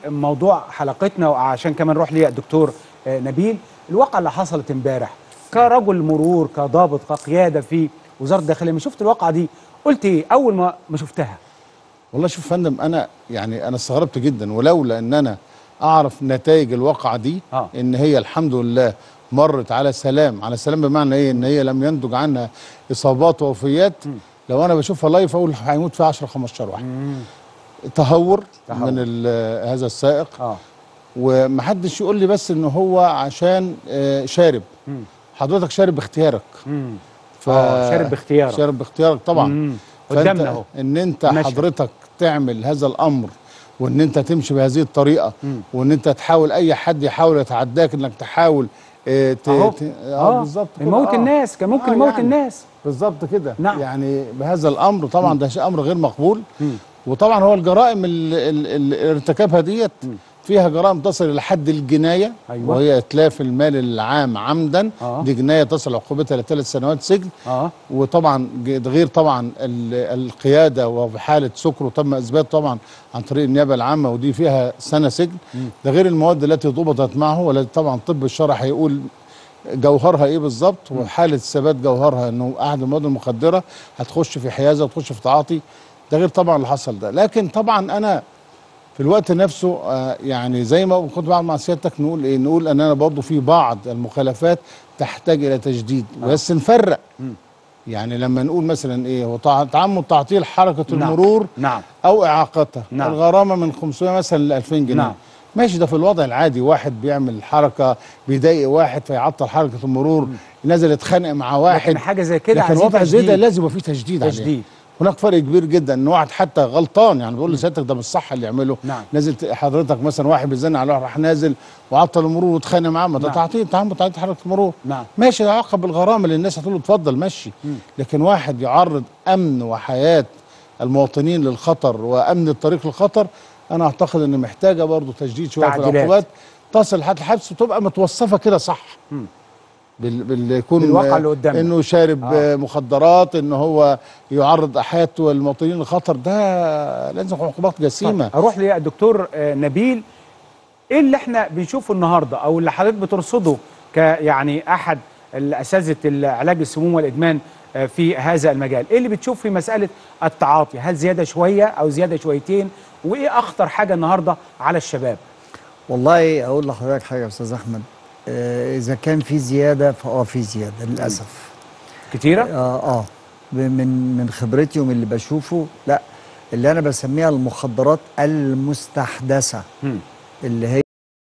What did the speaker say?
موضوع حلقتنا وعشان كمان نروح للدكتور آه، نبيل الواقعه اللي حصلت امبارح كرجل مرور كضابط كقياده في وزاره الداخليه لما شفت الواقعه دي قلت ايه اول ما ما شفتها والله شوف يا فندم انا يعني انا استغربت جدا ولولا ان انا اعرف نتائج الواقعه دي آه. ان هي الحمد لله مرت على سلام على سلام بمعنى ايه ان هي لم ينتج عنها اصابات ووفيات لو انا بشوفها لايف اقول هيموت فيها 10 15 واحد تهور, تهور. من ال- هذا السائق اه ومحدش يقول لي بس ان هو عشان آه، شارب حضرتك شارب باختيارك مم. ف... آه، شارب باختيارك. شارب باختيارك طبعا مم. فأنت قدامنا اهو ان انت مشهد. حضرتك تعمل هذا الامر وان انت تمشي بهذه الطريقه وان انت تحاول اي حد يحاول يتعداك انك تحاول اه, ت... اهو ت... اه بالظبط كده، يموت آه. الناس كان ممكن آه، يموت يعني. الناس بالظبط كده نعم. يعني بهذا الامر طبعا ده شيء امر غير مقبول مم. وطبعا هو الجرائم اللي اللي ارتكبها ديت فيها جرائم تصل الى حد الجنايه أيوة. وهي اتلاف المال العام عمدا آه. دي جنايه تصل عقوبتها لثلاث سنوات سجن اه وطبعا ج- ده غير طبعا ال- القياده وفي حاله سكر وتم اثبات طبعا عن طريق النيابه العامه ودي فيها سنه سجن ده غير المواد التي ضبطت معه والتي طبعا طب الشرع هيقول جوهرها ايه بالظبط وحاله ثبات جوهرها انه احد المواد المخدره هتخش في حيازه وتخش في تعاطي ده غير طبعا اللي حصل ده لكن طبعا انا في الوقت نفسه آه، يعني زي ما كنت بعمل مع سيادتك نقول ايه نقول ان انا برضه في بعض المخالفات تحتاج الى تجديد بس نفرق يعني لما نقول مثلا ايه هو تع- تعمد تعطيل حركه نعم. المرور نعم او اعاقتها نعم. الغرامه من 500 مثلا ل 2000 جنيه نعم. ماشي ده في الوضع العادي واحد بيعمل حركه بيضايق واحد فيعطل حركه المرور نازل يتخانق مع واحد لكن حاجه زي كده لكن عايزين وضع زي ده تجديد. لازم يبقى فيه تجديد عليه تجديد. هناك فرق كبير جدا ان واحد حتى غلطان يعني بيقول لسيادتك ده مش صح اللي يعمله نعم. نازل ت- حضرتك مثلا واحد بيزن على واحد راح نازل وعطل المرور واتخانق معاه ما ده نعم. تعطيل تعمد تعطيل حركه المرور نعم. ماشي ده عقب بالغرامه اللي الناس هتقول له اتفضل مشي لكن واحد يعرض امن وحياه المواطنين للخطر وامن الطريق للخطر انا اعتقد ان محتاجه برضه تجديد شويه في تعديلات. العقوبات تصل لحد الحبس وتبقى متوصفه كده صح بال... بال... يكون بالواقع اللي قدامنا. انه شارب آه. آه. مخدرات ان هو يعرض حياته المواطنين للخطر ده لازم عقوبات جسيمه طيب اروح للدكتور آه، نبيل ايه اللي احنا بنشوفه النهارده او اللي حضرتك بترصده ك يعني احد اساتذه العلاج السموم والادمان آه، في هذا المجال ايه اللي بتشوف في مساله التعاطي هل زياده شويه او زياده شويتين وايه اخطر حاجه النهارده على الشباب والله اقول لحضرتك حاجه يا استاذ احمد آه اذا كان في زياده فاه في زياده للاسف كتيره اه اه ب- من من خبرتي ومن اللي بشوفه لا اللي انا بسميها المخدرات المستحدثه مم. اللي هي